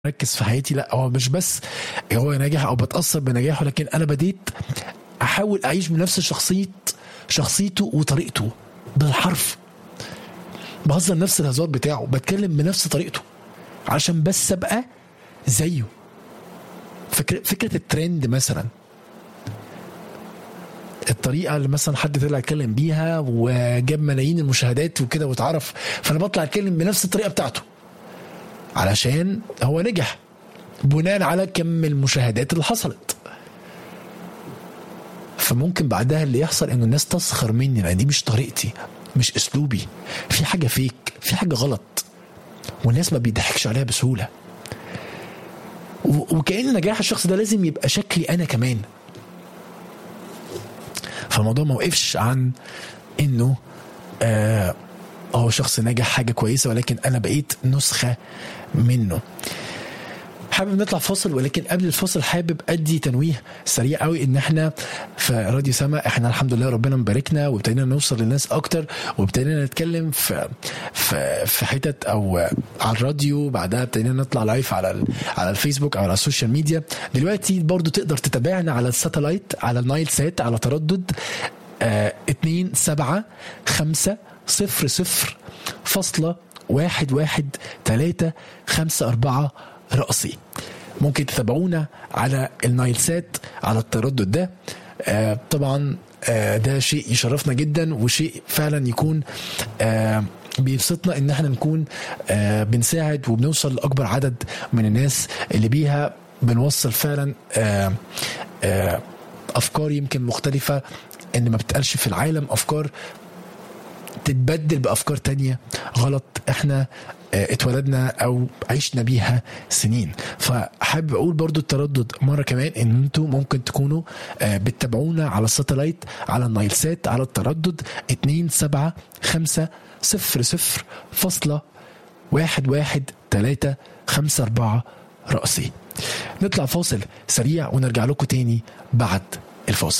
مركز في حياتي لا هو مش بس هو ناجح او بتاثر بنجاحه لكن انا بديت احاول اعيش بنفس شخصيه شخصيته وطريقته بالحرف بهزر نفس الهزار بتاعه بتكلم بنفس طريقته عشان بس ابقى زيه فكرة, فكرة الترند مثلا الطريقة اللي مثلا حد طلع يتكلم بيها وجاب ملايين المشاهدات وكده واتعرف فانا بطلع اتكلم بنفس الطريقة بتاعته علشان هو نجح بناء على كم المشاهدات اللي حصلت فممكن بعدها اللي يحصل انه الناس تسخر مني لان دي مش طريقتي مش اسلوبي في حاجه فيك في حاجه غلط والناس ما بيضحكش عليها بسهوله و- وكأن نجاح الشخص ده لازم يبقى شكلي انا كمان فالموضوع ما وقفش عن انه آه هو شخص ناجح حاجه كويسه ولكن انا بقيت نسخه منه حابب نطلع فاصل ولكن قبل الفاصل حابب ادي تنويه سريع قوي ان احنا في راديو سما احنا الحمد لله ربنا مباركنا وابتدينا نوصل للناس اكتر وابتدينا نتكلم في في في حتت او على الراديو بعدها ابتدينا نطلع لايف على ال- على الفيسبوك او على السوشيال ميديا دلوقتي برضو تقدر تتابعنا على الساتلايت على النايل سات على تردد آه 2 7 5 0 0 فاصلة واحد واحد تلاتة خمسة أربعة رأسي ممكن تتابعونا على النايل سات على التردد ده آه طبعا آه ده شيء يشرفنا جدا وشيء فعلا يكون آه بيبسطنا ان احنا نكون آه بنساعد وبنوصل لاكبر عدد من الناس اللي بيها بنوصل فعلا آه آه افكار يمكن مختلفه ان ما بتقالش في العالم افكار تتبدل بافكار تانية غلط احنا اه، اتولدنا او عشنا بيها سنين فحابب اقول برضو التردد مره كمان ان انتوا ممكن تكونوا اه، بتتابعونا على الساتلايت على النايل سات على التردد 2 7 5 0 0 فاصلة واحد واحد تلاتة خمسة أربعة رأسي نطلع فاصل سريع ونرجع لكم تاني بعد الفاصل